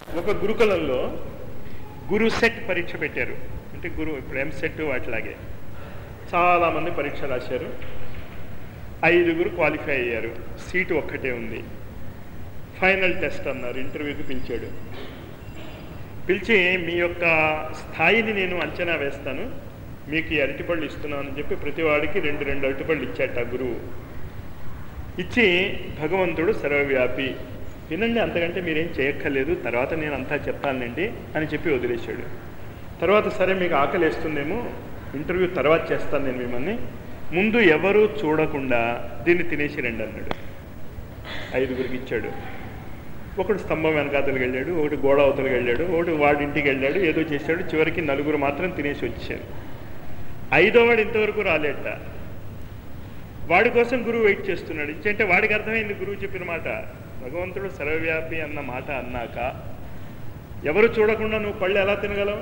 ఒక గురుకులంలో గురు సెట్ పరీక్ష పెట్టారు అంటే గురు ఇప్పుడు ఎం సెట్ వాటిలాగే చాలామంది పరీక్ష రాశారు ఐదుగురు క్వాలిఫై అయ్యారు సీటు ఒక్కటే ఉంది ఫైనల్ టెస్ట్ అన్నారు ఇంటర్వ్యూకి పిలిచాడు పిలిచి మీ యొక్క స్థాయిని నేను అంచనా వేస్తాను మీకు ఈ అరటిపళ్ళు ఇస్తున్నానని చెప్పి ప్రతి వాడికి రెండు రెండు అరటిపళ్ళు ఇచ్చాట ఆ గురువు ఇచ్చి భగవంతుడు సర్వవ్యాపి వినండి అంతకంటే మీరేం చేయక్కర్లేదు తర్వాత నేను అంతా చెప్తానండి అని చెప్పి వదిలేశాడు తర్వాత సరే మీకు ఆకలి వేస్తుందేమో ఇంటర్వ్యూ తర్వాత చేస్తాను నేను మిమ్మల్ని ముందు ఎవరు చూడకుండా దీన్ని తినేసి రండి అన్నాడు ఐదుగురికి ఇచ్చాడు ఒకడు స్తంభం వెనకాతలకు వెళ్ళాడు ఒకటి గోడ అవతలకు వెళ్ళాడు ఒకటి వాడి ఇంటికి వెళ్ళాడు ఏదో చేశాడు చివరికి నలుగురు మాత్రం తినేసి వచ్చారు ఐదో వాడు ఇంతవరకు రాలేట వాడి కోసం గురువు వెయిట్ చేస్తున్నాడు అంటే వాడికి అర్థమైంది గురువు చెప్పిన మాట భగవంతుడు సర్వవ్యాపి అన్న మాట అన్నాక ఎవరు చూడకుండా నువ్వు పళ్ళు ఎలా తినగలవు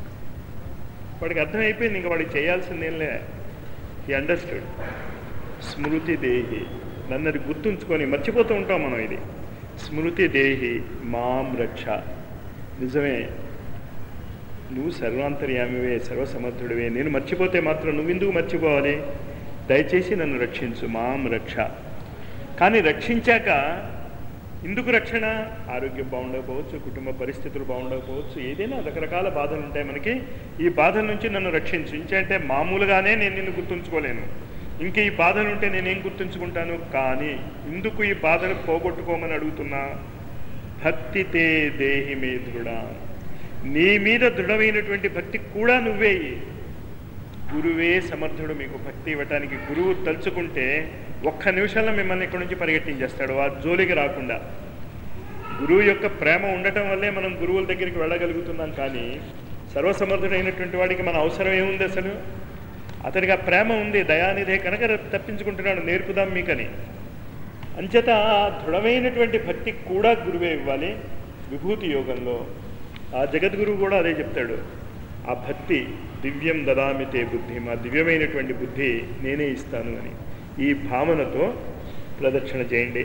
వాడికి అర్థమైపోయింది ఇంకా వాడికి చేయాల్సిందేంలే ఈ అండర్స్టూడ్ స్మృతి దేహి నన్ను అది గుర్తుంచుకొని మర్చిపోతూ ఉంటాం మనం ఇది స్మృతి దేహి మాం రక్ష నిజమే నువ్వు సర్వాంతర్యామివే సర్వసమర్థుడివే నేను మర్చిపోతే మాత్రం నువ్వెందుకు మర్చిపోవాలి దయచేసి నన్ను రక్షించు మాం రక్ష కానీ రక్షించాక ఎందుకు రక్షణ ఆరోగ్యం బాగుండకపోవచ్చు కుటుంబ పరిస్థితులు బాగుండకపోవచ్చు ఏదైనా రకరకాల బాధలు ఉంటాయి మనకి ఈ బాధల నుంచి నన్ను రక్షించు ఇంకంటే మామూలుగానే నేను నిన్ను గుర్తుంచుకోలేను ఇంక ఈ బాధలు ఉంటే నేనేం గుర్తుంచుకుంటాను కానీ ఎందుకు ఈ బాధలు పోగొట్టుకోమని అడుగుతున్నా భక్తితే దేహి మే దృఢ నీ మీద దృఢమైనటువంటి భక్తి కూడా నువ్వే ఇయ్యి. గురువే సమర్థుడు మీకు భక్తి ఇవ్వటానికి గురువు తలుచుకుంటే ఒక్క నిమిషంలో మిమ్మల్ని ఇక్కడి నుంచి పరిగెట్టించేస్తాడు ఆ జోలికి రాకుండా గురువు యొక్క ప్రేమ ఉండటం వల్లే మనం గురువుల దగ్గరికి వెళ్ళగలుగుతున్నాం కానీ సర్వసమర్థుడైనటువంటి వాడికి మన అవసరం ఏముంది అసలు అతనికి ఆ ప్రేమ ఉంది దయానిధే కనుక తప్పించుకుంటున్నాడు నేర్పుదాం మీకని అంచేత ఆ దృఢమైనటువంటి భక్తి కూడా గురువే ఇవ్వాలి విభూతి యోగంలో ఆ జగద్గురువు కూడా అదే చెప్తాడు ఆ భక్తి దివ్యం దదామితే బుద్ధి మా దివ్యమైనటువంటి బుద్ధి నేనే ఇస్తాను అని ఈ భావనతో ప్రదక్షిణ చేయండి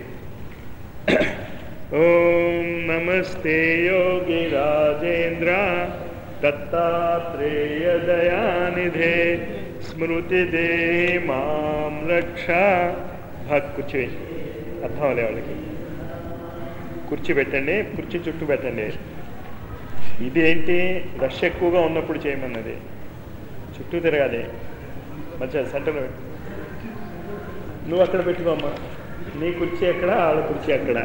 ఓం నమస్తే యోగి రాజేంద్ర దత్తాత్రేయ దయానిధే స్మృతి దే మాం రక్ష భక్ కూర్చో అర్థం అవ్వలే వాళ్ళకి కుర్చీ పెట్టండి కుర్చీ చుట్టూ పెట్టండి ఇదేంటి రష్ ఎక్కువగా ఉన్నప్పుడు చేయమన్నది చుట్టూ తిరగాలి మంచిగా సెంటర్లో పెట్టు నువ్వు అక్కడ పెట్టుకోమ్మా నీ కుర్చీ ఎక్కడ ఆడ కుర్చీ అక్కడ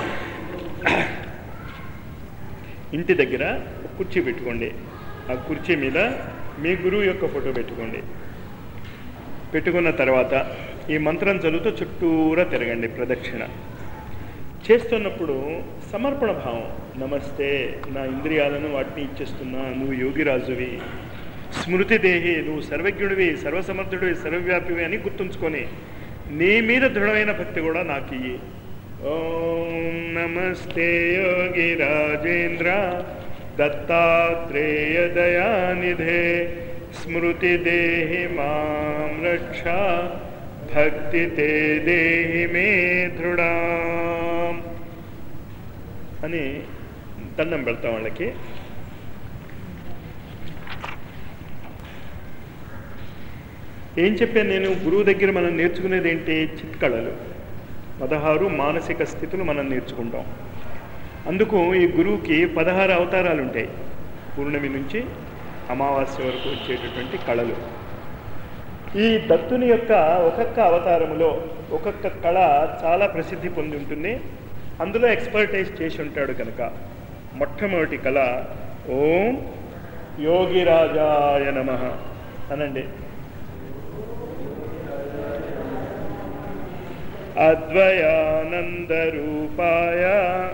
ఇంటి దగ్గర ఒక కుర్చీ పెట్టుకోండి ఆ కుర్చీ మీద మీ గురువు యొక్క ఫోటో పెట్టుకోండి పెట్టుకున్న తర్వాత ఈ మంత్రం చదువుతూ చుట్టూరా తిరగండి ప్రదక్షిణ చేస్తున్నప్పుడు సమర్పణ భావం నమస్తే నా ఇంద్రియాలను వాటిని ఇచ్చేస్తున్నా నువ్వు యోగిరాజువి స్మృతి దేహి నువ్వు సర్వజ్ఞుడివి సర్వసమర్థుడివి సర్వవ్యాపివి అని గుర్తుంచుకొని నీ మీద దృఢమైన భక్తి కూడా నాకు ఇయ్యి ఓం నమస్తే యోగి రాజేంద్ర దత్తాత్రేయ దయానిధే స్మృతి దేహి మాం రక్ష భక్తి తే దేహి మే దృఢాం అని దండం పెడతాం వాళ్ళకి ఏం చెప్పాను నేను గురువు దగ్గర మనం నేర్చుకునేది ఏంటి చిత్కళలు పదహారు మానసిక స్థితులు మనం నేర్చుకుంటాం అందుకు ఈ గురువుకి పదహారు అవతారాలు ఉంటాయి పూర్ణమి నుంచి అమావాస్య వరకు వచ్చేటటువంటి కళలు ఈ దత్తుని యొక్క ఒక్కొక్క అవతారములో ఒక్కొక్క కళ చాలా ప్రసిద్ధి పొంది ఉంటుంది అందులో ఎక్స్పర్టైజ్ చేసి ఉంటాడు కనుక మొట్టమొదటి కళ ఓం యోగిరాజాయ నమ అనండి అద్వయానందరూపాయ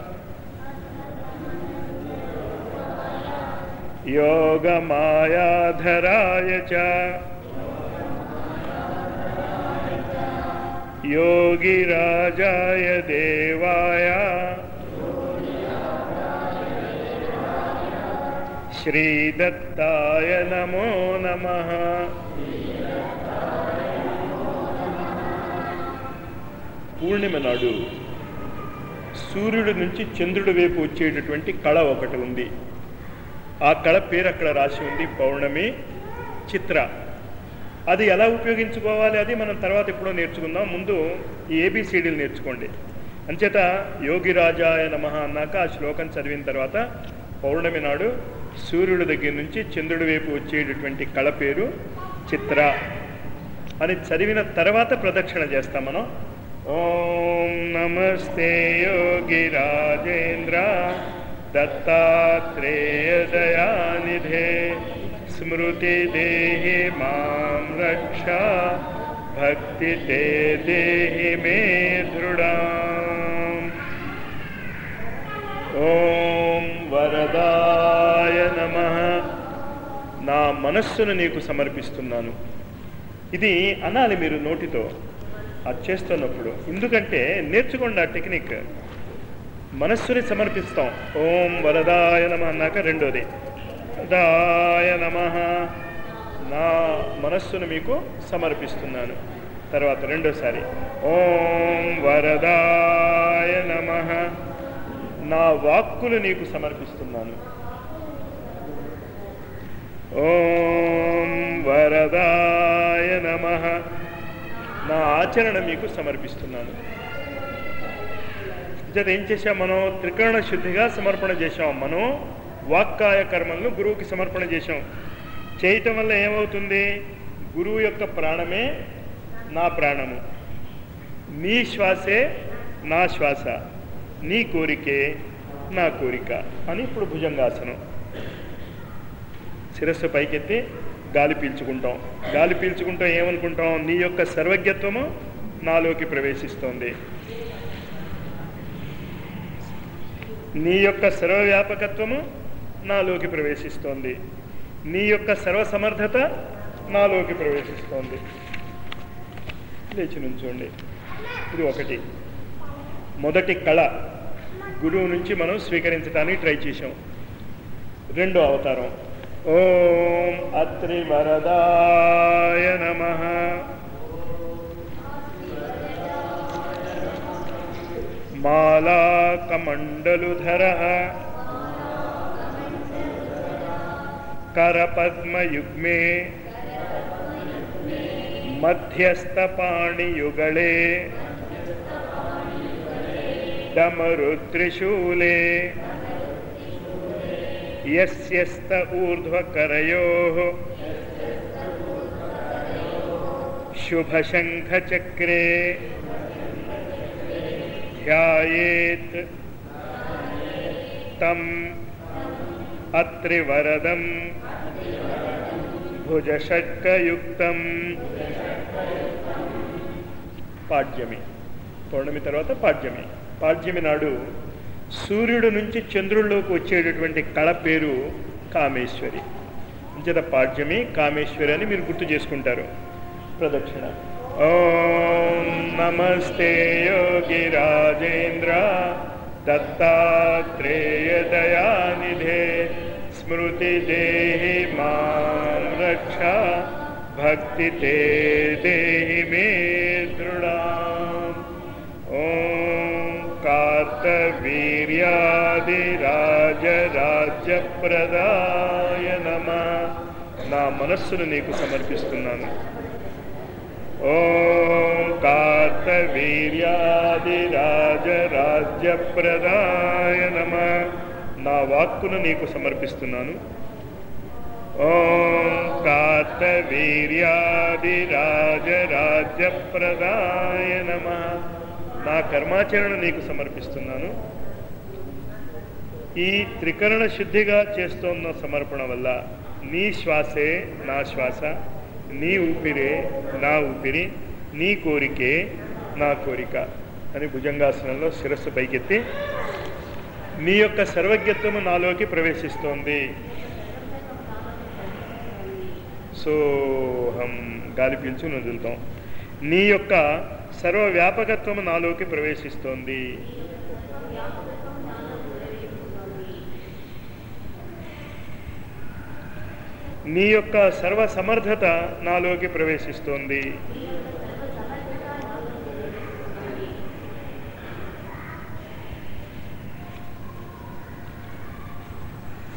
యోగమాయాధరాయ చ योगिराजाय देवाय श्रीदत्ताय नमो नमः పూర్ణిమ నాడు సూర్యుడి నుంచి చంద్రుడి వైపు వచ్చేటటువంటి కళ ఒకటి ఉంది ఆ కళ పేరు అక్కడ రాసి ఉంది పౌర్ణమి చిత్ర అది ఎలా ఉపయోగించుకోవాలి అది మనం తర్వాత ఎప్పుడో నేర్చుకుందాం ముందు ఈ ఏబిసిడీలు నేర్చుకోండి అంచేత యోగి రాజాయ నమ అన్నాక ఆ శ్లోకం చదివిన తర్వాత పౌర్ణమి నాడు సూర్యుడి దగ్గర నుంచి చంద్రుడి వైపు వచ్చేటటువంటి కళ పేరు చిత్ర అని చదివిన తర్వాత ప్రదక్షిణ చేస్తాం మనం ఓం నమస్తే యోగి రాజేంద్ర దత్తాత్రేయ దయానిధే స్మృతి దేహి మాం రక్ష భక్తి తే దేహి మే దృఢాం ఓం వరదాయ నమ నా మనస్సును నీకు సమర్పిస్తున్నాను ఇది అనాలి మీరు నోటితో అది చేస్తున్నప్పుడు ఎందుకంటే నేర్చుకోండి ఆ టెక్నిక్ మనస్సుని సమర్పిస్తాం ఓం వరదాయ నమ అన్నాక రెండోది వరదాయ నమ నా మనస్సును మీకు సమర్పిస్తున్నాను తర్వాత రెండోసారి ఓం వరదాయ నమ నా వాక్కులు నీకు సమర్పిస్తున్నాను ఓం వరదాయ నమ నా ఆచరణ మీకు సమర్పిస్తున్నాను జత ఏం చేశాం మనం త్రికరణ శుద్ధిగా సమర్పణ చేశాం మనం వాక్కాయ కర్మలను గురువుకి సమర్పణ చేశాం చేయటం వల్ల ఏమవుతుంది గురువు యొక్క ప్రాణమే నా ప్రాణము నీ శ్వాసే నా శ్వాస నీ కోరికే నా కోరిక అని ఇప్పుడు భుజంగాసనం శిరస్సు పైకెత్తి గాలి పీల్చుకుంటాం గాలి పీల్చుకుంటాం ఏమనుకుంటాం నీ యొక్క సర్వజ్ఞత్వము నాలోకి ప్రవేశిస్తోంది నీ యొక్క సర్వవ్యాపకత్వము నాలోకి ప్రవేశిస్తోంది నీ యొక్క సర్వసమర్థత నాలోకి ప్రవేశిస్తోంది లేచి నుంచోండి ఇది ఒకటి మొదటి కళ గురువు నుంచి మనం స్వీకరించడానికి ట్రై చేసాం రెండో అవతారం ఓం అత్రి వరదాయ నమ మాలాకమండలుధర करपद्मयुग्मे मध्यस्थपाणियुगळे डमरुत्रिशूले यस्यस्त ऊर्ध्वकरयोः शुभशङ्खचक्रे ध्यायेत् तम् అత్రివరదం భుజషట్కయుక్తం పాడ్యమి పౌర్ణమి తర్వాత పాడ్యమి పాడ్యమి నాడు సూర్యుడు నుంచి చంద్రుల్లోకి వచ్చేటటువంటి కళ పేరు కామేశ్వరి అంచేత పాడ్యమి కామేశ్వరి అని మీరు గుర్తు చేసుకుంటారు ప్రదక్షిణ ఓం నమస్తే యోగి రాజేంద్ర దత్తాత్రేయ దయానిధే స్మృతి దేహి మాం రక్ష భక్తి తే దేహి మే దృఢాం ఓం కార్తవీర్యాదిరాజరాజ్యప్రదాయ నమ నా మనస్సును నీకు సమర్పిస్తున్నాను ఓం కార్తవీర్యాదిరాజరాజ్యప్రదాయ నమ నా వాక్కును నీకు సమర్పిస్తున్నాను ఓం కార్తవీర్యాదిరాజరాజ్యప్రదాయ నమ నా కర్మాచరణ నీకు సమర్పిస్తున్నాను ఈ త్రికరణ శుద్ధిగా చేస్తున్న సమర్పణ వల్ల నీ శ్వాసే నా శ్వాస నీ ఊపిరే నా ఊపిరి నీ కోరికే నా కోరిక అని భుజంగాసనంలో శిరస్సు పైకెత్తి నీ యొక్క సర్వజ్ఞత్వము నాలోకి ప్రవేశిస్తోంది సోహం గాలి పీల్చి వదులుతాం నీ యొక్క సర్వవ్యాపకత్వము నాలోకి ప్రవేశిస్తోంది నీ యొక్క సర్వ సమర్థత నాలోకి ప్రవేశిస్తోంది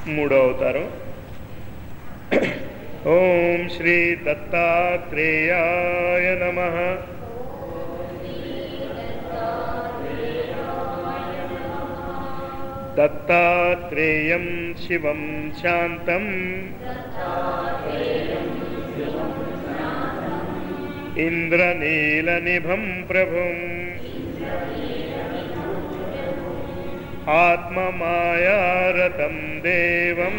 మూడో అవతారం ఓం శ్రీ దత్తాత్రేయాయ నమ దత్తాత్రేయం శివం శాంతం ఇంద్రనీలనిభం ప్రభుం ఆత్మమాయారతం దేవం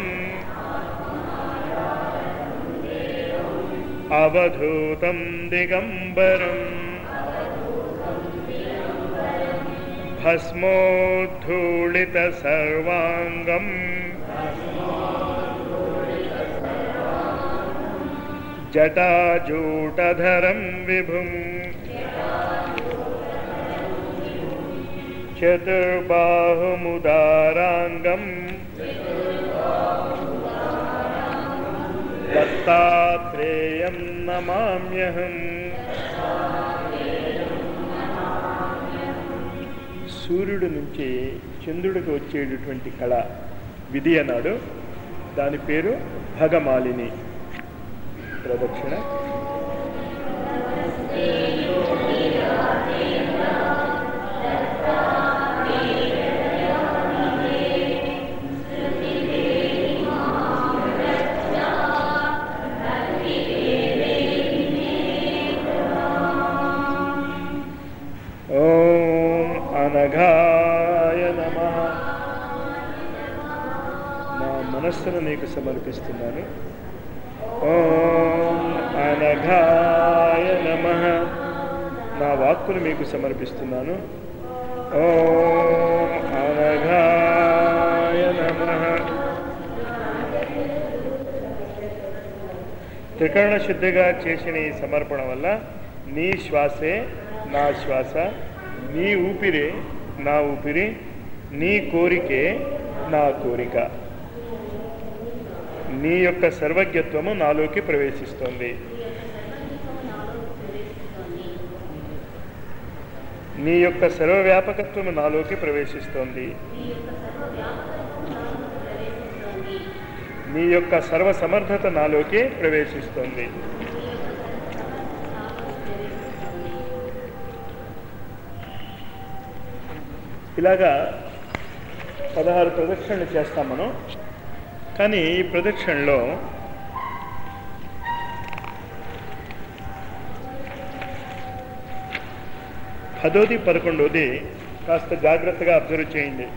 అవధూతం దిగంబరం భస్మోద్ధూళిత సర్వాంగం జటాజూటధరం విభుం చతుర్బాహుముదారాంగం దత్తాత్రేయం నమామ్యహం సూర్యుడు నుంచి చంద్రుడికి వచ్చేటటువంటి కళ విధి అన్నాడు దాని పేరు భగమాలిని ప్రదక్షిణ ఓం అనఘాయ నమ నా మనస్సును నీకు సమర్పిస్తున్నాను ఓం అనఘాయ నమ నా వాక్కును మీకు సమర్పిస్తున్నాను ఓం అనఘాయ నమ త్రికరణ శుద్ధిగా చేసిన ఈ సమర్పణ వల్ల నీ శ్వాసే నా శ్వాస నీ ఊపిరే నా ఊపిరి నీ కోరికే నా కోరిక నీ యొక్క సర్వజ్ఞత్వము నాలోకి ప్రవేశిస్తోంది నీ యొక్క సర్వవ్యాపకత్వము నాలోకి ప్రవేశిస్తోంది నీ యొక్క సర్వ సమర్థత నాలోకి ప్రవేశిస్తోంది ఇలాగా పదహారు ప్రదక్షిణలు చేస్తాం మనం కానీ ఈ ప్రదక్షిణలో పదోది పదకొండోది కాస్త జాగ్రత్తగా అబ్జర్వ్ చేయండి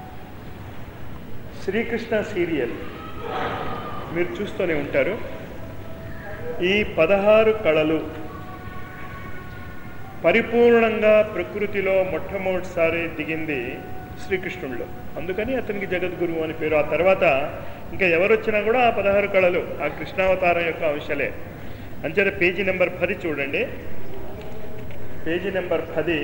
శ్రీకృష్ణ సీరియల్ మీరు చూస్తూనే ఉంటారు ఈ పదహారు కళలు పరిపూర్ణంగా ప్రకృతిలో మొట్టమొదటిసారి దిగింది శ్రీకృష్ణుడిలో అందుకని అతనికి జగద్గురువు అని పేరు ఆ తర్వాత ఇంకా ఎవరొచ్చినా కూడా ఆ పదహారు కళలు ఆ కృష్ణావతారం యొక్క అంశాలే అంచేత పేజీ నెంబర్ పది చూడండి పేజీ నెంబర్ పది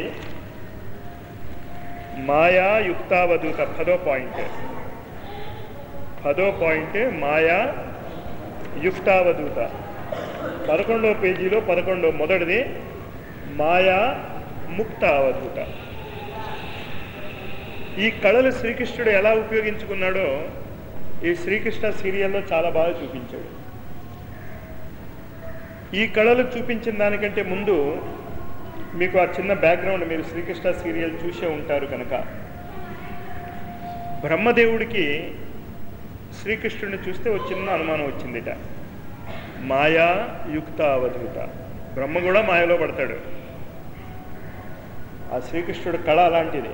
మాయా యుక్తావధూత పదో పాయింట్ పదో పాయింట్ మాయా యుక్తావధూత పదకొండో పేజీలో పదకొండో మొదటిది మాయా ముక్త అవధూత ఈ కళలు శ్రీకృష్ణుడు ఎలా ఉపయోగించుకున్నాడో ఈ శ్రీకృష్ణ సీరియల్లో చాలా బాగా చూపించాడు ఈ కళలు చూపించిన దానికంటే ముందు మీకు ఆ చిన్న బ్యాక్గ్రౌండ్ మీరు శ్రీకృష్ణ సీరియల్ చూసే ఉంటారు కనుక బ్రహ్మదేవుడికి శ్రీకృష్ణుడిని చూస్తే ఒక చిన్న అనుమానం వచ్చిందిట మాయా యుక్త అవధూత బ్రహ్మ కూడా మాయలో పడతాడు ఆ శ్రీకృష్ణుడు కళ అలాంటిది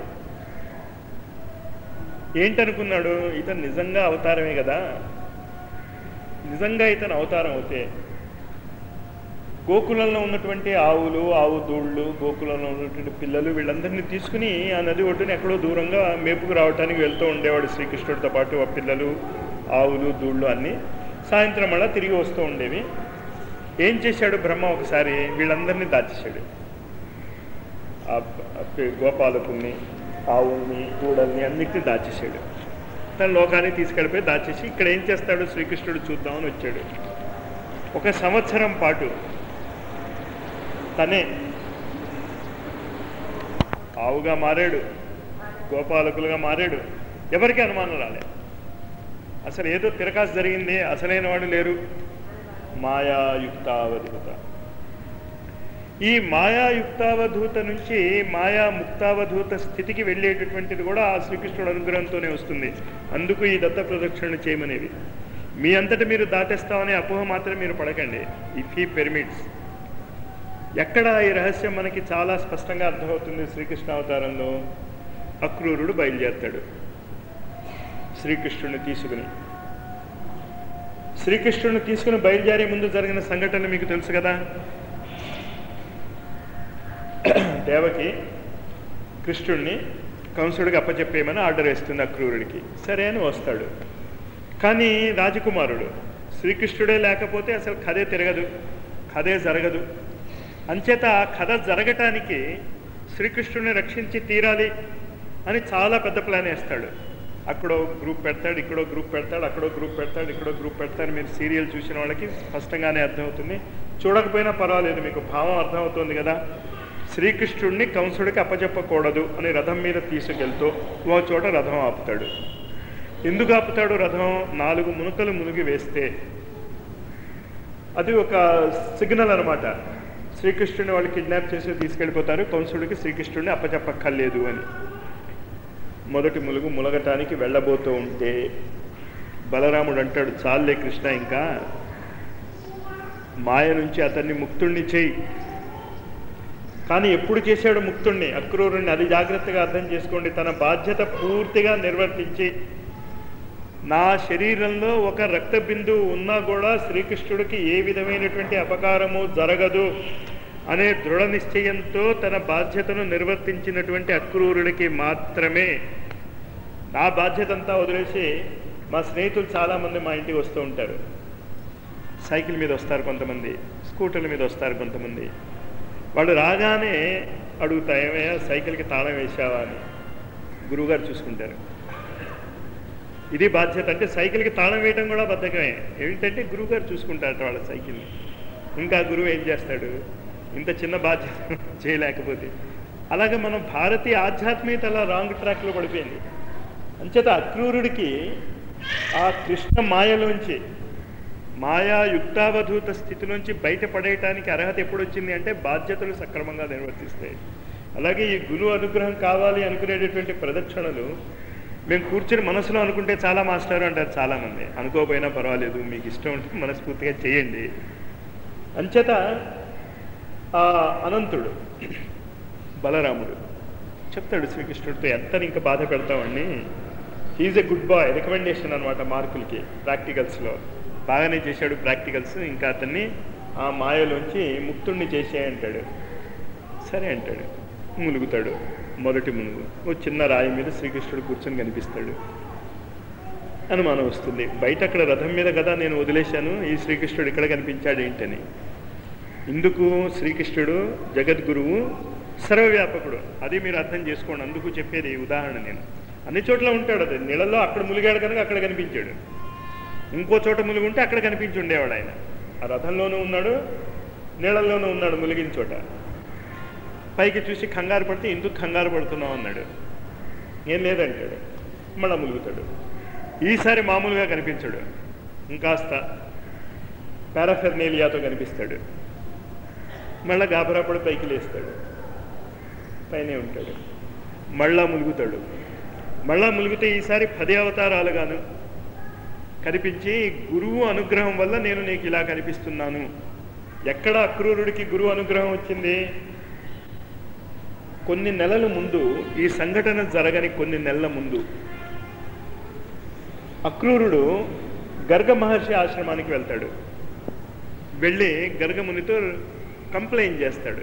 ఏంటనుకున్నాడు ఇతను నిజంగా అవతారమే కదా నిజంగా ఇతను అవతారం అవుతే గోకులంలో ఉన్నటువంటి ఆవులు ఆవు దూళ్ళు గోకులంలో ఉన్నటువంటి పిల్లలు వీళ్ళందరినీ తీసుకుని ఆ నది ఒడ్డున ఎక్కడో దూరంగా మేపుకు రావడానికి వెళ్తూ ఉండేవాడు శ్రీకృష్ణుడితో పాటు ఆ పిల్లలు ఆవులు దూళ్ళు అన్నీ సాయంత్రం మళ్ళా తిరిగి వస్తూ ఉండేవి ఏం చేశాడు బ్రహ్మ ఒకసారి వీళ్ళందరినీ దాచేశాడు ఆ ప- గోపాలకుల్ని ఆవుల్ని దూడల్ని అన్నిటిని దాచేశాడు తన లోకాన్ని తీసుకెళ్ళిపోయి దాచేసి ఇక్కడ ఏం చేస్తాడు శ్రీకృష్ణుడు చూద్దామని వచ్చాడు ఒక సంవత్సరం పాటు తనే ఆవుగా మారాడు గోపాలకులుగా మారాడు ఎవరికి అనుమానం రాలే అసలు ఏదో తిరకాసు జరిగింది అసలైన వాడు లేరు మాయాయుక్తావధూత ఈ మాయాయుక్తావధూత నుంచి మాయా ముక్తావధూత స్థితికి వెళ్ళేటటువంటిది కూడా ఆ శ్రీకృష్ణుడు అనుగ్రహంతోనే వస్తుంది అందుకు ఈ దత్త ప్రదక్షిణ చేయమనేది మీ అంతట మీరు దాటేస్తామనే అపోహ మాత్రం మీరు పడకండి ఇఫ్ హీ పెర్మిట్స్ ఎక్కడ ఈ రహస్యం మనకి చాలా స్పష్టంగా అర్థమవుతుంది శ్రీకృష్ణ అవతారంలో అక్రూరుడు బయలుదేరతాడు శ్రీకృష్ణుడిని తీసుకుని శ్రీకృష్ణుడిని తీసుకుని బయలుదేరే ముందు జరిగిన సంఘటన మీకు తెలుసు కదా దేవకి కృష్ణుడిని కంసుడికి అప్పచెప్పేయమని ఆర్డర్ వేస్తుంది అక్రూరుడికి సరే అని వస్తాడు కానీ రాజకుమారుడు శ్రీకృష్ణుడే లేకపోతే అసలు కథే తిరగదు కథే జరగదు అంచేత ఆ కథ జరగటానికి శ్రీకృష్ణుడిని రక్షించి తీరాలి అని చాలా పెద్ద ప్లాన్ వేస్తాడు అక్కడో గ్రూప్ పెడతాడు ఇక్కడో గ్రూప్ పెడతాడు అక్కడో గ్రూప్ పెడతాడు ఇక్కడో గ్రూప్ పెడతాడు మీరు సీరియల్ చూసిన వాళ్ళకి స్పష్టంగానే అర్థమవుతుంది చూడకపోయినా పర్వాలేదు మీకు భావం అర్థమవుతుంది కదా శ్రీకృష్ణుడిని కంసుడికి అప్పచెప్పకూడదు అని రథం మీద తీసుకెళ్తూ ఓ చోట రథం ఆపుతాడు ఎందుకు ఆపుతాడు రథం నాలుగు మునుకలు మునిగి వేస్తే అది ఒక సిగ్నల్ అనమాట శ్రీకృష్ణుడిని వాళ్ళు కిడ్నాప్ చేసి తీసుకెళ్ళిపోతారు కంసుడికి శ్రీకృష్ణుడిని అప్పచెప్పక్కర్లేదు అని మొదటి ములుగు ములగటానికి వెళ్ళబోతూ ఉంటే బలరాముడు అంటాడు చాలే కృష్ణ ఇంకా మాయ నుంచి అతన్ని ముక్తుణ్ణి చేయి కానీ ఎప్పుడు చేశాడు ముక్తుణ్ణి అక్రూరుణ్ణి అది జాగ్రత్తగా అర్థం చేసుకోండి తన బాధ్యత పూర్తిగా నిర్వర్తించి నా శరీరంలో ఒక రక్త బిందువు ఉన్నా కూడా శ్రీకృష్ణుడికి ఏ విధమైనటువంటి అపకారము జరగదు అనే దృఢ నిశ్చయంతో తన బాధ్యతను నిర్వర్తించినటువంటి అక్రూరుడికి మాత్రమే నా బాధ్యత అంతా వదిలేసి మా స్నేహితులు చాలామంది మా ఇంటికి వస్తూ ఉంటారు సైకిల్ మీద వస్తారు కొంతమంది స్కూటర్ల మీద వస్తారు కొంతమంది వాళ్ళు రాగానే అడుగుతా ఏమయ్యా సైకిల్కి తాళం వేసావా అని గురువుగారు చూసుకుంటారు ఇది బాధ్యత అంటే సైకిల్కి తాళం వేయడం కూడా బద్ధకమే ఏమిటంటే గురువుగారు చూసుకుంటారట వాళ్ళ సైకిల్ని ఇంకా గురువు ఏం చేస్తాడు ఇంత చిన్న బాధ్యత చేయలేకపోతే అలాగే మనం భారతీయ ఆధ్యాత్మికత అలా రాంగ్ ట్రాక్లో పడిపోయింది అంచేత అక్రూరుడికి ఆ కృష్ణ మాయలోంచి మాయా యుక్తావధూత స్థితి నుంచి బయటపడేయటానికి అర్హత ఎప్పుడు వచ్చింది అంటే బాధ్యతలు సక్రమంగా నిర్వర్తిస్తాయి అలాగే ఈ గురువు అనుగ్రహం కావాలి అనుకునేటటువంటి ప్రదక్షిణలు మేము కూర్చొని మనసులో అనుకుంటే చాలా మాస్టారు అంటారు చాలామంది అనుకోకపోయినా పర్వాలేదు మీకు ఇష్టం ఉంటే మనస్ఫూర్తిగా చేయండి అంచేత ఆ అనంతుడు బలరాముడు చెప్తాడు శ్రీకృష్ణుడితో ఎంత ఇంకా బాధ పెడతామండి he's a good boy recommendation అనమాట మార్కులకి ప్రాక్టికల్స్లో బాగానే చేశాడు ప్రాక్టికల్స్ ఇంకా అతన్ని ఆ మాయలోంచి ముక్తుణ్ణి చేసే అంటాడు సరే అంటాడు ములుగుతాడు మొదటి మునుగు ఓ చిన్న రాయి మీద శ్రీకృష్ణుడు కూర్చొని కనిపిస్తాడు అనుమానం వస్తుంది బయట అక్కడ రథం మీద కదా నేను వదిలేశాను ఈ శ్రీకృష్ణుడు ఇక్కడ కనిపించాడు ఏంటని ఇందుకు శ్రీకృష్ణుడు జగద్గురువు సర్వవ్యాపకుడు అది మీరు అర్థం చేసుకోండి అందుకు చెప్పేది ఈ ఉదాహరణ నేను అన్ని చోట్ల ఉంటాడు అది నీళ్ళలో అక్కడ ములిగాడు కనుక అక్కడ కనిపించాడు ఇంకో చోట ములిగి ఉంటే అక్కడ కనిపించి ఉండేవాడు ఆయన ఆ రథంలోనూ ఉన్నాడు నీళ్ళల్లోనూ ఉన్నాడు ములిగిన చోట పైకి చూసి కంగారు పడితే ఎందుకు కంగారు పడుతున్నావు అన్నాడు ఏం లేదంటాడు మళ్ళా ములుగుతాడు ఈసారి మామూలుగా కనిపించాడు ఇంకాస్త పారాఫెర్నేలియాతో కనిపిస్తాడు మళ్ళా గాబరాపడి పైకి లేస్తాడు పైనే ఉంటాడు మళ్ళా ములుగుతాడు మళ్ళా ములిగితే ఈసారి పది అవతారాలుగాను కనిపించి గురువు అనుగ్రహం వల్ల నేను నీకు ఇలా కనిపిస్తున్నాను ఎక్కడ అక్రూరుడికి గురువు అనుగ్రహం వచ్చింది కొన్ని నెలల ముందు ఈ సంఘటన జరగని కొన్ని నెలల ముందు అక్రూరుడు గర్గ మహర్షి ఆశ్రమానికి వెళ్తాడు వెళ్ళి గర్గమునితో కంప్లైంట్ చేస్తాడు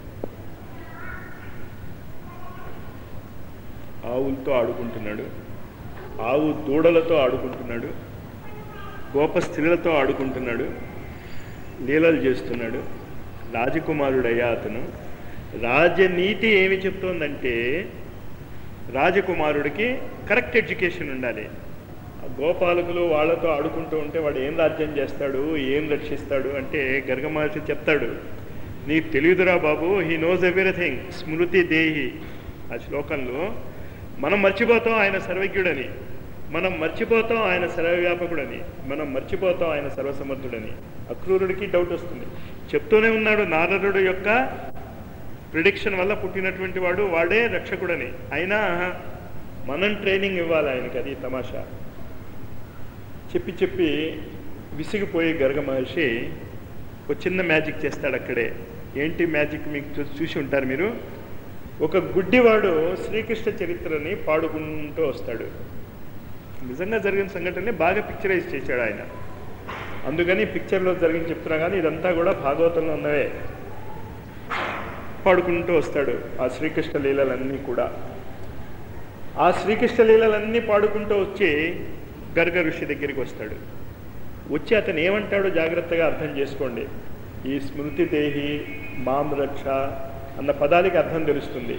ఆవులతో ఆడుకుంటున్నాడు ఆవు దూడలతో ఆడుకుంటున్నాడు గోప స్త్రీలతో ఆడుకుంటున్నాడు లీలలు చేస్తున్నాడు రాజకుమారుడయ్యా అతను రాజనీతి ఏమి చెప్తోందంటే రాజకుమారుడికి కరెక్ట్ ఎడ్యుకేషన్ ఉండాలి ఆ గోపాలకులు వాళ్ళతో ఆడుకుంటూ ఉంటే వాడు ఏం రాజ్యం చేస్తాడు ఏం రక్షిస్తాడు అంటే గర్గ మహర్షి చెప్తాడు నీకు తెలియదురా బాబు హీ నోస్ ఎవ్రీథింగ్ స్మృతి దేహి ఆ శ్లోకంలో మనం మర్చిపోతాం ఆయన సర్వజ్ఞుడని మనం మర్చిపోతాం ఆయన సర్వవ్యాపకుడని మనం మర్చిపోతాం ఆయన సర్వసమర్థుడని అక్రూరుడికి డౌట్ వస్తుంది చెప్తూనే ఉన్నాడు నారదుడు యొక్క ప్రిడిక్షన్ వల్ల పుట్టినటువంటి వాడు వాడే రక్షకుడని అయినా మనం ట్రైనింగ్ ఇవ్వాలి ఆయనకి అది తమాషా చెప్పి చెప్పి విసిగిపోయి గర్గ మహర్షి ఒక చిన్న మ్యాజిక్ చేస్తాడు అక్కడే ఏంటి మ్యాజిక్ మీకు చూ- చూసి ఉంటారు మీరు ఒక గుడ్డివాడు శ్రీకృష్ణ చరిత్రని పాడుకుంటూ వస్తాడు నిజంగా జరిగిన సంఘటనని బాగా పిక్చరైజ్ చేశాడు ఆయన అందుకని పిక్చర్లో జరిగింది చెప్తున్నా కానీ ఇదంతా కూడా భాగవతంలో ఉన్నవే పాడుకుంటూ వస్తాడు ఆ శ్రీకృష్ణ లీలలన్నీ కూడా ఆ శ్రీకృష్ణ లీలలన్నీ పాడుకుంటూ వచ్చి గర్గ ఋషి దగ్గరికి వస్తాడు వచ్చి అతను ఏమంటాడో జాగ్రత్తగా అర్థం చేసుకోండి ఈ స్మృతి దేహి మాం రక్ష అన్న పదాలకి అర్థం తెలుస్తుంది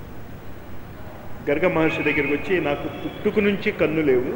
గర్గ మహర్షి దగ్గరికి వచ్చి నాకు పుట్టుకు నుంచి కన్ను లేవు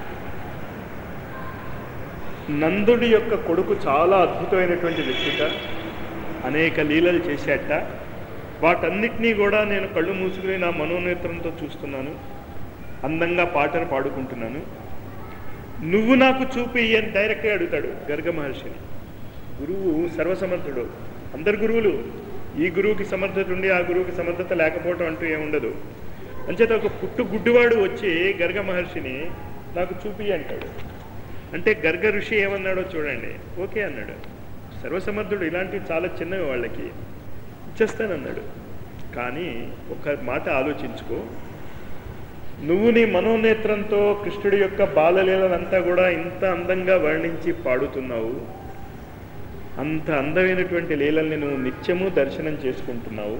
నందుడి యొక్క కొడుకు చాలా అద్భుతమైనటువంటి వ్యక్తిట అనేక లీలలు చేశాట వాటన్నిటినీ కూడా నేను కళ్ళు మూసుకుని నా మనోనేత్రంతో చూస్తున్నాను అందంగా పాటలు పాడుకుంటున్నాను నువ్వు నాకు చూపి అని డైరెక్ట్గా అడుగుతాడు గర్గ మహర్షిని గురువు సర్వసమర్థుడు అందరు గురువులు ఈ గురువుకి సమర్థత ఉండి ఆ గురువుకి సమర్థత లేకపోవటం అంటూ ఏముండదు అంచేత ఒక పుట్టు గుడ్డివాడు వచ్చి గర్గ మహర్షిని నాకు చూపి అంటాడు అంటే గర్గ ఋషి ఏమన్నాడో చూడండి ఓకే అన్నాడు సర్వసమర్థుడు ఇలాంటివి చాలా చిన్నవి వాళ్ళకి ఇచ్చేస్తానన్నాడు కానీ ఒక మాట ఆలోచించుకో నువ్వు నీ మనోనేత్రంతో కృష్ణుడి యొక్క బాలలీలనంతా కూడా ఇంత అందంగా వర్ణించి పాడుతున్నావు అంత అందమైనటువంటి లీలల్ని నువ్వు నిత్యము దర్శనం చేసుకుంటున్నావు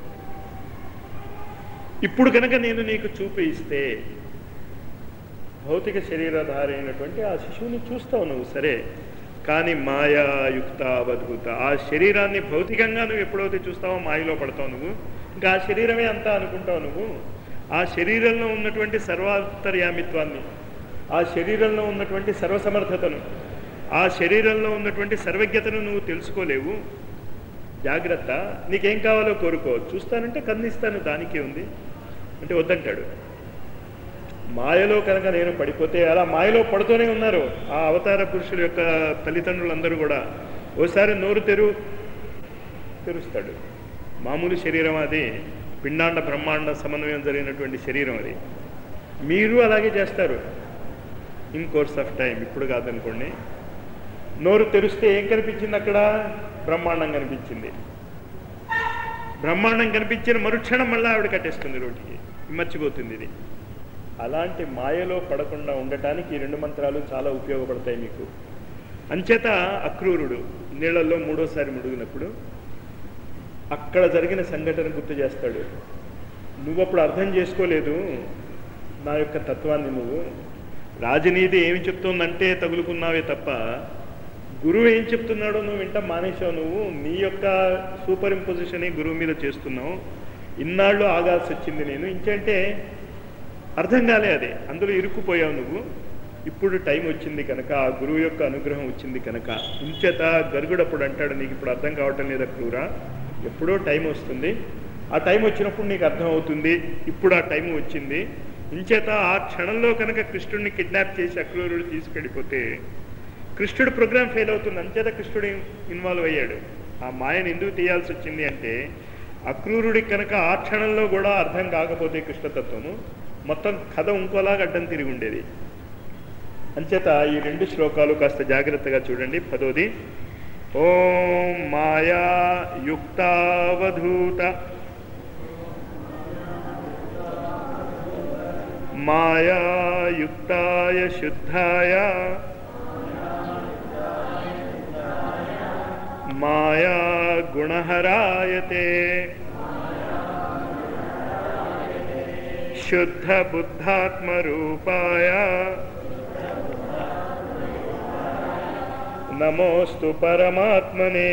ఇప్పుడు కనుక నేను నీకు చూపి ఇస్తే భౌతిక శరీరధారి అయినటువంటి ఆ శిశువుని చూస్తావు నువ్వు సరే కానీ మాయాయుక్త అవధూత ఆ శరీరాన్ని భౌతికంగా నువ్వు ఎప్పుడైతే చూస్తావో మాయలో పడతావు నువ్వు ఇంకా ఆ శరీరమే అంతా అనుకుంటావు నువ్వు ఆ శరీరంలో ఉన్నటువంటి సర్వాంతర్యామిత్వాన్ని ఆ శరీరంలో ఉన్నటువంటి సర్వసమర్థతను ఆ శరీరంలో ఉన్నటువంటి సర్వజ్ఞతను నువ్వు తెలుసుకోలేవు జాగ్రత్త నీకేం కావాలో కోరుకో చూస్తానంటే కన్నిస్తాను దానికే ఉంది అంటే వద్దంటాడు మాయలో కనుక నేను పడిపోతే అలా మాయలో పడుతూనే ఉన్నారు ఆ అవతార పురుషుల యొక్క తల్లిదండ్రులందరూ కూడా ఓసారి నోరు తెరు తెరుస్తాడు మామూలు శరీరం అది పిండాండ బ్రహ్మాండ సమన్వయం జరిగినటువంటి శరీరం అది మీరు అలాగే చేస్తారు ఇన్ కోర్స్ ఆఫ్ టైం ఇప్పుడు కాదనుకోండి నోరు తెరిస్తే ఏం కనిపించింది అక్కడ బ్రహ్మాండం కనిపించింది బ్రహ్మాండం కనిపించిన మరుక్షణం మళ్ళీ ఆవిడ కట్టేస్తుంది రోటికి మర్చిపోతుంది ఇది అలాంటి మాయలో పడకుండా ఉండటానికి ఈ రెండు మంత్రాలు చాలా ఉపయోగపడతాయి మీకు అంచేత అక్రూరుడు నీళ్ళల్లో మూడోసారి ముడిగినప్పుడు అక్కడ జరిగిన సంఘటన గుర్తు చేస్తాడు నువ్వు అప్పుడు అర్థం చేసుకోలేదు నా యొక్క తత్వాన్ని నువ్వు రాజనీతి ఏమి చెప్తుందంటే తగులుకున్నావే తప్ప గురువు ఏం చెప్తున్నాడో నువ్వు వింట మానేశావు నువ్వు నీ యొక్క సూపర్ ఇంపోజిషన్ గురువు మీద చేస్తున్నావు ఇన్నాళ్ళు ఆగాల్సి వచ్చింది నేను ఇంకంటే అర్థం కాలే అది అందులో ఇరుక్కుపోయావు నువ్వు ఇప్పుడు టైం వచ్చింది కనుక ఆ గురువు యొక్క అనుగ్రహం వచ్చింది కనుక ఇంచేత గరుగుడప్పుడు అంటాడు నీకు ఇప్పుడు అర్థం కావటం లేదా క్రూరా ఎప్పుడో టైం వస్తుంది ఆ టైం వచ్చినప్పుడు నీకు అర్థం అవుతుంది ఇప్పుడు ఆ టైం వచ్చింది ఇంచేత ఆ క్షణంలో కనుక కృష్ణుడిని కిడ్నాప్ చేసి అక్రూరుడు తీసుకెళ్ళిపోతే కృష్ణుడు ప్రోగ్రామ్ ఫెయిల్ అవుతుంది అంచేత కృష్ణుడు ఇన్వాల్వ్ అయ్యాడు ఆ మాయను ఎందుకు తీయాల్సి వచ్చింది అంటే అక్రూరుడికి కనుక ఆ క్షణంలో కూడా అర్థం కాకపోతే కృష్ణతత్వము మొత్తం కథ ఇంకోలాగా అడ్డం తిరిగి ఉండేది అంచేత ఈ రెండు శ్లోకాలు కాస్త జాగ్రత్తగా చూడండి పదోది ఓం మాయా యుక్తావధూత మాయాయుక్తాయ శుద్ధాయ మాయా గుణహరాయతే శుద్ధ బుద్ధాత్మరూపాయ నమోస్తు పరమాత్మనే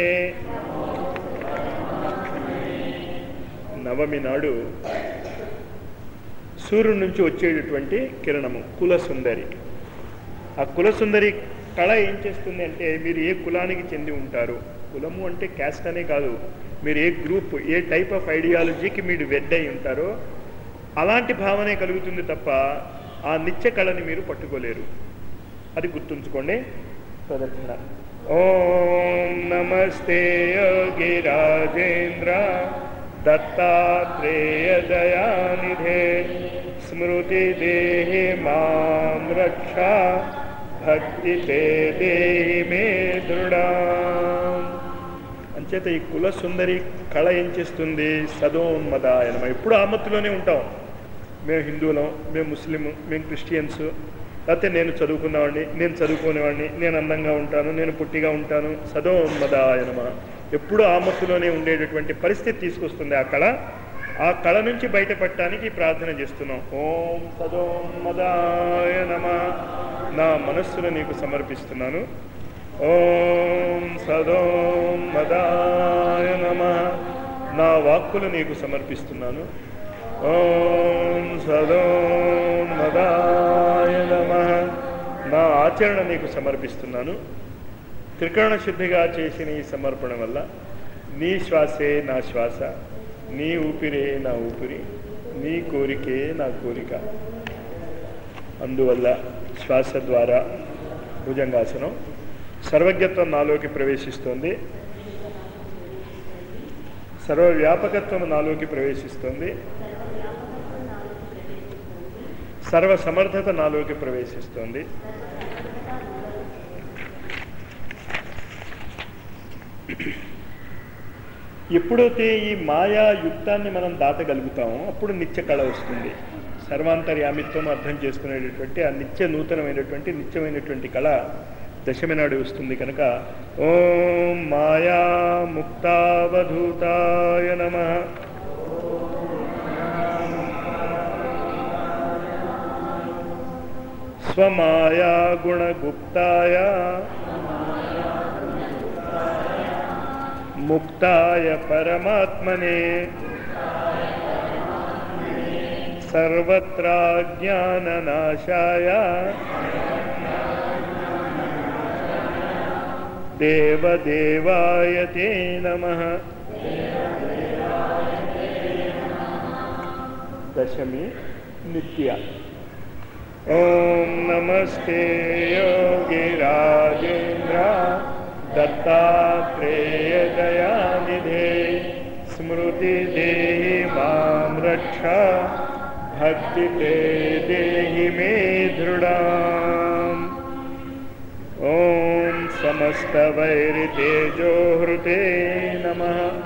నవమి నాడు సూర్యుడి నుంచి వచ్చేటటువంటి కిరణము కులసుందరి ఆ కులసుందరి కళ ఏం చేస్తుంది అంటే మీరు ఏ కులానికి చెంది ఉంటారు కులము అంటే క్యాస్ట్ అనే కాదు మీరు ఏ గ్రూప్ ఏ టైప్ ఆఫ్ ఐడియాలజీకి మీరు వెడ్ అయి ఉంటారో అలాంటి భావనే కలుగుతుంది తప్ప ఆ నిత్య కళని మీరు పట్టుకోలేరు అది గుర్తుంచుకోండి ప్రదక్షిణ ఓం నమస్తే గిరాజేంద్ర దత్తాత్రేయ దయానిధే స్మృతి దేహి మాం రక్ష భక్తి తే దేహి మే దృఢాం అంచేత ఈ కుల సుందరి కళ ఏం చేస్తుంది సదోన్మదాయనం ఎప్పుడు ఆమత్తులోనే ఉంటాం మేము హిందువులం మేము ముస్లిం మేము క్రిస్టియన్స్ లేకపోతే నేను చదువుకున్నవాడిని నేను చదువుకునేవాడిని నేను అందంగా ఉంటాను నేను పుట్టిగా ఉంటాను సదోన్మదాయనమ ఎప్పుడు ఆమత్తులోనే ఉండేటటువంటి పరిస్థితి తీసుకొస్తుంది ఆ కళ ఆ కళ నుంచి బయటపడటానికి ప్రార్థన చేస్తున్నాం ఓం సదోన్మదాయ నమ నా మనస్సును నీకు సమర్పిస్తున్నాను ఓం సదోన్మదాయ నమ నా వాక్కులు నీకు సమర్పిస్తున్నాను ఓం సదోన్మదాయ నమ నా ఆచరణ నీకు సమర్పిస్తున్నాను త్రికరణ శుద్ధిగా చేసిన ఈ సమర్పణ వల్ల నీ శ్వాసే నా శ్వాస నీ ఊపిరే నా ఊపిరి నీ కోరికే నా కోరిక అందువల్ల శ్వాస ద్వారా భుజంగాసనం సర్వజ్ఞత్వం నాలోకి ప్రవేశిస్తోంది సర్వవ్యాపకత్వం నాలోకి ప్రవేశిస్తుంది సర్వ సమర్థత నాలోకి ప్రవేశిస్తుంది ఎప్పుడైతే ఈ మాయా యుక్తాన్ని మనం దాటగలుగుతామో అప్పుడు నిత్య కళ వస్తుంది సర్వాంతర్యామిత్వం అర్థం చేసుకునేటటువంటి ఆ నిత్య నూతనమైనటువంటి నిత్యమైనటువంటి కళ దశమి నాడు వస్తుంది కనుక ఓం మాయా ముక్తావధూతాయ నమ స్వమాయా గుణగుప్తాయ ముక్తాయ పరమాత్మనే సర్వత్రా జ్ఞాననాశాయ దేవదేవాయ తే నమ దశమి నిత్య ఓం నమస్తే యోగిరాజేంద్ర దత్తాత్రేయ దయానిధే స్మృతి దేహి మాం రక్ష భక్తి తే దేహి మే దృఢాం ఓం సమస్త వైరితేజోహృతే నమ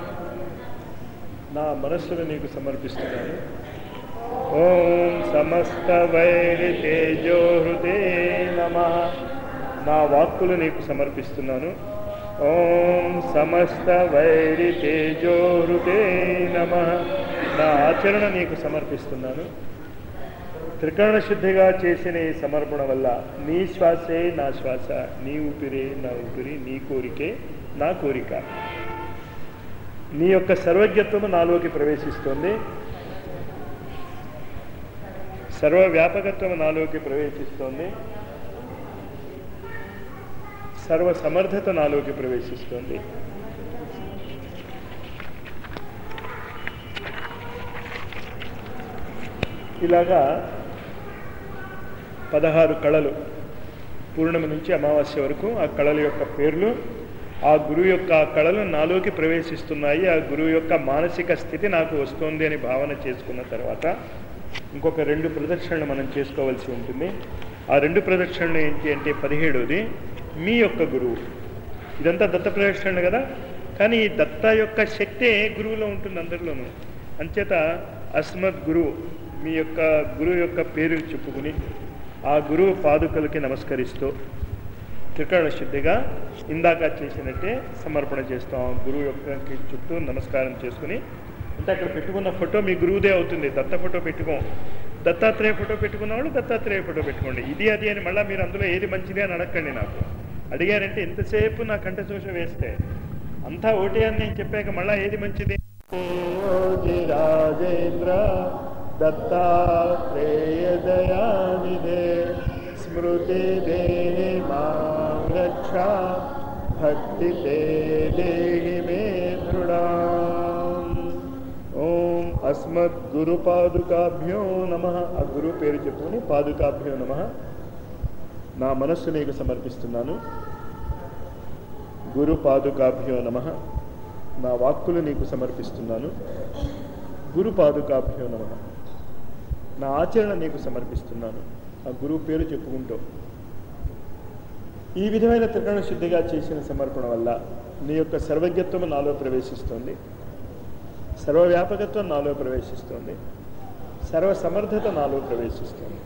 నా మనస్సును నీకు సమర్పిస్తున్నాను ఓం సమస్త వైరితేజోహృతే నమ నా వాక్కులు నీకు సమర్పిస్తున్నాను ఓం సమస్త వైరితేజోహృతే నమ నా ఆచరణ నీకు సమర్పిస్తున్నాను త్రికరణ శుద్ధిగా చేసిన ఈ సమర్పణ వల్ల నీ శ్వాసే నా శ్వాస నీ ఊపిరే నా ఊపిరి నీ కోరికే నా కోరిక నీ యొక్క సర్వజ్ఞత్వము నాలోకి ప్రవేశిస్తోంది సర్వవ్యాపకత్వము నాలోకి ప్రవేశిస్తోంది సర్వ సమర్థత నాలోకి ప్రవేశిస్తోంది ఇలాగా పదహారు కళలు పూర్ణిమ నుంచి అమావాస్య వరకు ఆ కళల యొక్క పేర్లు ఆ గురువు యొక్క ఆ కళలు నాలోకి ప్రవేశిస్తున్నాయి ఆ గురువు యొక్క మానసిక స్థితి నాకు వస్తుంది అని భావన చేసుకున్న తర్వాత ఇంకొక రెండు ప్రదక్షిణలు మనం చేసుకోవాల్సి ఉంటుంది ఆ రెండు ప్రదక్షిణలు ఏంటి అంటే పదిహేడవది మీ యొక్క గురువు ఇదంతా దత్త ప్రదక్షిణ కదా కానీ ఈ దత్త యొక్క శక్తే గురువులో ఉంటుంది అందరిలోనూ అంచేత అస్మద్ గురువు మీ యొక్క గురువు యొక్క పేరు చెప్పుకుని ఆ గురువు పాదుకలకి నమస్కరిస్తూ త్రికరణ శుద్ధిగా ఇందాక చేసినట్టే సమర్పణ చేస్తాం ఆ గురువు యొక్క చుట్టూ నమస్కారం చేసుకుని అంటే అక్కడ పెట్టుకున్న ఫోటో మీ గురువుదే అవుతుంది దత్త ఫోటో పెట్టుకోం దత్తాత్రేయ ఫోటో పెట్టుకున్న వాళ్ళు దత్తాత్రేయ ఫోటో పెట్టుకోండి ఇది అది అని మళ్ళీ మీరు అందులో ఏది మంచిది అని అడగండి నాకు అడిగారంటే ఎంతసేపు నా కంఠశోష వేస్తే అంతా ఓటే అని నేను చెప్పాక మళ్ళీ ఏది మంచిది రాజేంద్ర దత్తాత్రేయ దయానిధే స్మృతి దేహి మాం రక్ష భక్తి తే దేహి మే దృఢాం ఓం అస్మ అస్మద్ గురు పాదుకాభ్యో నమ ఆ గురువు పేరు చెప్పుకొని పాదుకాభ్యో నమ నా మనస్సు నీకు సమర్పిస్తున్నాను గురు పాదుకాభ్యో నమ నా వాక్కులు నీకు సమర్పిస్తున్నాను గురు పాదుకాభ్యో నమ నా ఆచరణ నీకు సమర్పిస్తున్నాను ఆ గురువు పేరు చెప్పుకుంటూ ఈ విధమైన త్రికరణ శుద్ధిగా చేసిన సమర్పణ వల్ల నీ యొక్క సర్వజ్ఞత్వం నాలో ప్రవేశిస్తుంది సర్వవ్యాపకత్వం నాలో ప్రవేశిస్తుంది సర్వ సమర్థత నాలో ప్రవేశిస్తుంది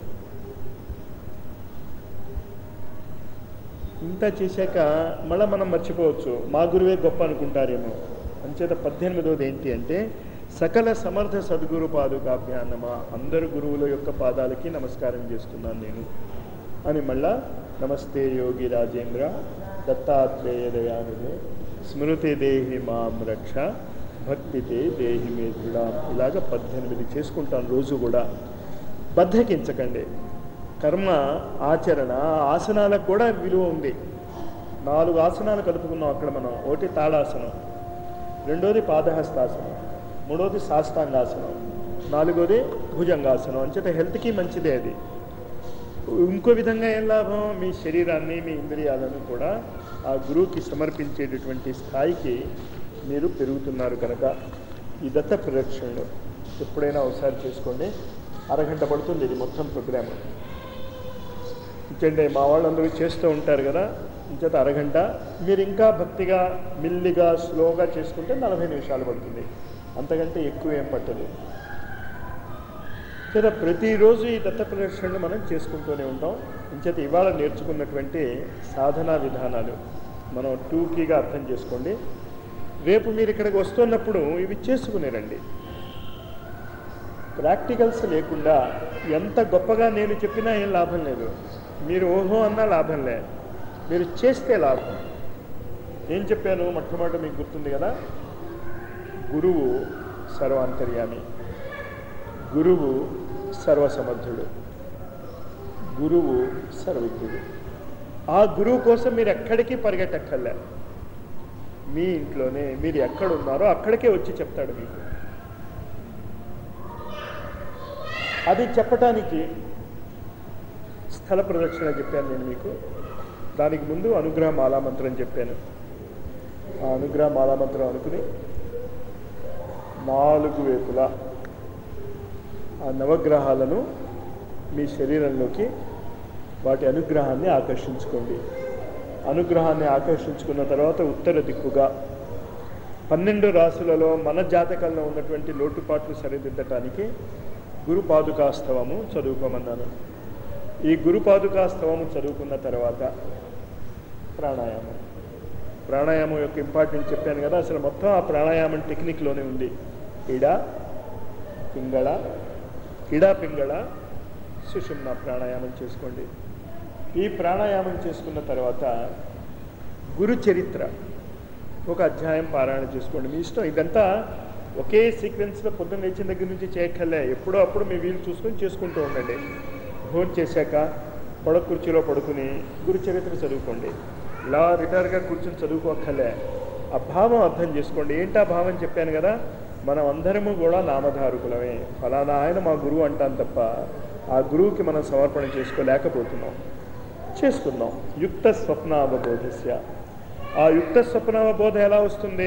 ఇంత చేశాక మళ్ళీ మనం మర్చిపోవచ్చు మా గురువే గొప్ప అనుకుంటారేమో అంచేత పద్దెనిమిదవది ఏంటి అంటే సకల సమర్థ సద్గురు పాదుకాభ్యాన్నమా అందరు గురువుల యొక్క పాదాలకి నమస్కారం చేస్తున్నాను నేను అని మళ్ళా నమస్తే యోగి రాజేంద్ర దత్తాత్రేయ దయానుదే స్మృతి దేహి మాం రక్ష భక్తితే దేహి మే దృఢాం ఇలాగ పద్దెనిమిది చేసుకుంటాను రోజు కూడా బద్ధకించకండి కర్మ ఆచరణ ఆసనాలకు కూడా విలువ ఉంది నాలుగు ఆసనాలు కలుపుకున్నాం అక్కడ మనం ఒకటి తాడాసనం రెండోది పాదహస్తాసనం మూడోది సాష్టాంగాసనం నాలుగోది భుజంగాసనం అంచేత హెల్త్కి మంచిదే అది ఇంకో విధంగా ఏం లాభం మీ శరీరాన్ని మీ ఇంద్రియాలను కూడా ఆ గురువుకి సమర్పించేటటువంటి స్థాయికి మీరు పెరుగుతున్నారు కనుక ఈ దత్త ప్రదక్షిణలో ఎప్పుడైనా ఒకసారి చేసుకోండి అరగంట పడుతుంది ఇది మొత్తం ప్రోగ్రామ్ ఇంకంటే మా వాళ్ళందరూ చేస్తూ ఉంటారు కదా ఇంచేత అరగంట మీరు ఇంకా భక్తిగా మిల్లిగా స్లోగా చేసుకుంటే నలభై నిమిషాలు పడుతుంది అంతకంటే ఎక్కువ ఏం పట్టదు చేత ప్రతిరోజు ఈ దత్త ప్రదక్షిణలు మనం చేసుకుంటూనే ఉంటాం ఇంచేత ఇవాళ నేర్చుకున్నటువంటి సాధనా విధానాలు మనం టూకీగా అర్థం చేసుకోండి రేపు మీరు ఇక్కడికి వస్తున్నప్పుడు ఇవి చేసుకునేరండి ప్రాక్టికల్స్ లేకుండా ఎంత గొప్పగా నేను చెప్పినా ఏం లాభం లేదు మీరు ఓహో అన్నా లాభం లే మీరు చేస్తే లాభం ఏం చెప్పాను మొట్టమొదటి మీకు గుర్తుంది కదా గురువు సర్వాంతర్యామి గురువు సర్వసమర్థుడు గురువు సర్వజ్ఞుడు ఆ గురువు కోసం మీరు ఎక్కడికి పరిగెట్టక్కర్లే మీ ఇంట్లోనే మీరు ఎక్కడున్నారో అక్కడికే వచ్చి చెప్తాడు మీకు అది చెప్పటానికి స్థల ప్రదక్షిణ చెప్పాను నేను మీకు దానికి ముందు అనుగ్రహ మాలామంత్రం చెప్పాను ఆ అనుగ్రహ మాలామంత్రం అనుకుని నాలుగు వైపులా ఆ నవగ్రహాలను మీ శరీరంలోకి వాటి అనుగ్రహాన్ని ఆకర్షించుకోండి అనుగ్రహాన్ని ఆకర్షించుకున్న తర్వాత ఉత్తర దిక్కుగా పన్నెండు రాసులలో మన జాతకంలో ఉన్నటువంటి లోటుపాట్లు సరిదిద్దటానికి గురు పాదుకాస్తవము చదువుకోమన్నాను ఈ గురు పాదుకాస్తవము చదువుకున్న తర్వాత ప్రాణాయామం ప్రాణాయామం యొక్క ఇంపార్టెంట్ చెప్పాను కదా అసలు మొత్తం ఆ ప్రాణాయామం టెక్నిక్లోనే ఉంది ఇడ పింగళ ఇడ పింగళ సుషుమ్న ప్రాణాయామం చేసుకోండి ఈ ప్రాణాయామం చేసుకున్న తర్వాత గురు చరిత్ర ఒక అధ్యాయం పారాయణ చేసుకోండి మీ ఇష్టం ఇదంతా ఒకే సీక్వెన్స్లో పొద్దున్న లేచిన దగ్గర నుంచి చేయక్కర్లే ఎప్పుడో అప్పుడు మీ వీలు చూసుకొని చేసుకుంటూ ఉండండి భోజనం చేశాక పడక కుర్చీలో పడుకుని గురు చరిత్ర చదువుకోండి ఇలా రిటైర్గా కూర్చొని చదువుకోక్కర్లే ఆ భావం అర్థం చేసుకోండి ఏంటా భావం చెప్పాను కదా మనం అందరము కూడా నామధారకులమే ఫలానా ఆయన మా గురువు అంటాం తప్ప ఆ గురువుకి మనం సమర్పణ చేసుకోలేకపోతున్నాం చేసుకుందాం యుక్త స్వప్నావబోధస్య ఆ యుక్త స్వప్నావబోధ ఎలా వస్తుంది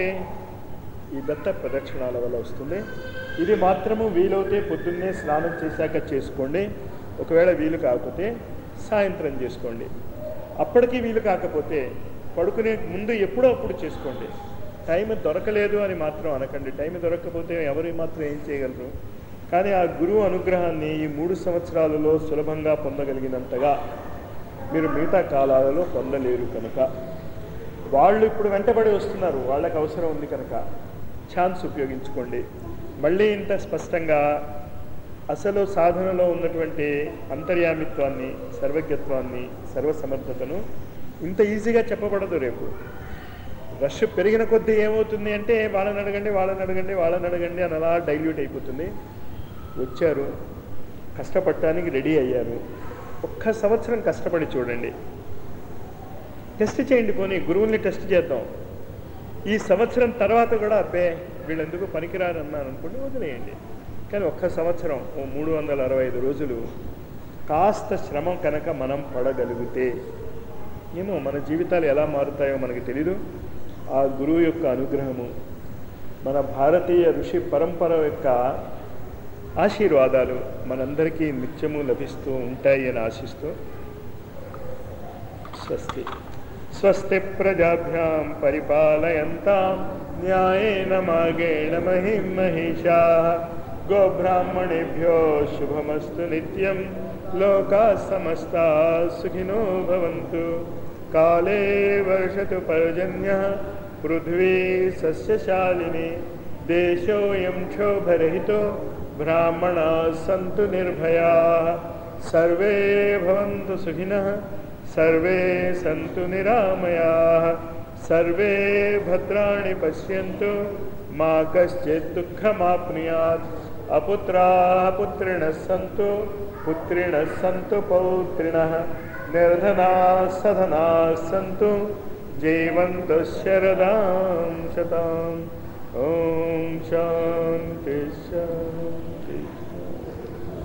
ఈ దత్త ప్రదక్షిణాల వల్ల వస్తుంది ఇది మాత్రము వీలవుతే పొద్దున్నే స్నానం చేశాక చేసుకోండి ఒకవేళ వీలు కాకపోతే సాయంత్రం చేసుకోండి అప్పటికి వీలు కాకపోతే పడుకునే ముందు ఎప్పుడో అప్పుడు చేసుకోండి టైం దొరకలేదు అని మాత్రం అనకండి టైం దొరకకపోతే ఎవరు మాత్రం ఏం చేయగలరు కానీ ఆ గురువు అనుగ్రహాన్ని ఈ మూడు సంవత్సరాలలో సులభంగా పొందగలిగినంతగా మీరు మిగతా కాలాలలో పొందలేరు కనుక వాళ్ళు ఇప్పుడు వెంటబడి వస్తున్నారు వాళ్ళకి అవసరం ఉంది కనుక ఛాన్స్ ఉపయోగించుకోండి మళ్ళీ ఇంత స్పష్టంగా అసలు సాధనలో ఉన్నటువంటి అంతర్యామిత్వాన్ని సర్వజ్ఞత్వాన్ని సర్వసమర్థతను ఇంత ఈజీగా చెప్పబడదు రేపు రష్ పెరిగిన కొద్దీ ఏమవుతుంది అంటే వాళ్ళని అడగండి వాళ్ళని అడగండి వాళ్ళని అడగండి అని అలా డైల్యూట్ అయిపోతుంది వచ్చారు కష్టపడటానికి రెడీ అయ్యారు ఒక్క సంవత్సరం కష్టపడి చూడండి టెస్ట్ చేయండి పోనీ గురువుల్ని టెస్ట్ చేద్దాం ఈ సంవత్సరం తర్వాత కూడా అబ్బే వీళ్ళెందుకు పనికిరారు అన్నాను అనుకోండి వదిలేయండి కానీ ఒక్క సంవత్సరం ఓ మూడు వందల అరవై ఐదు రోజులు కాస్త శ్రమ కనుక మనం పడగలిగితే ఏమో మన జీవితాలు ఎలా మారుతాయో మనకి తెలీదు ఆ గురువు యొక్క అనుగ్రహము మన భారతీయ ఋషి పరంపర యొక్క ఆశీర్వాదాలు మనందరికీ నిత్యము లభిస్తూ ఉంటాయి అని ఆశిస్తూ స్వస్తి స్వస్తి ప్రజాభ్యాం పరిపాలయంతాం న్యాయేన మార్గేణ మహిం మహిషా గోబ్రాహ్మణేభ్యో శుభమస్తు నిత్యం లోకా సమస్తా సుఖినో భవంతు కాలే వర్షతు పర్జన్య పృథ్వీ సస్యశాలిని దేశోయం క్షోభరహితో బ్రాహ్మణా సంతు నిర్భయా సర్వే భవంతు సుఖినః సర్వే సంతు నిరామయాः సర్వే భద్రాణి పశ్యంతు మా కశ్చిత్ దుఃఖమాప్నుయాత్ అపుత్రాः పుత్రిణः సంతు పుత్రిణः సంతు పౌత్రిణः నిర్ధనాः సధనాः సంతు జీవంతు శరదాం శతాం ఓం శాంతి శాంతి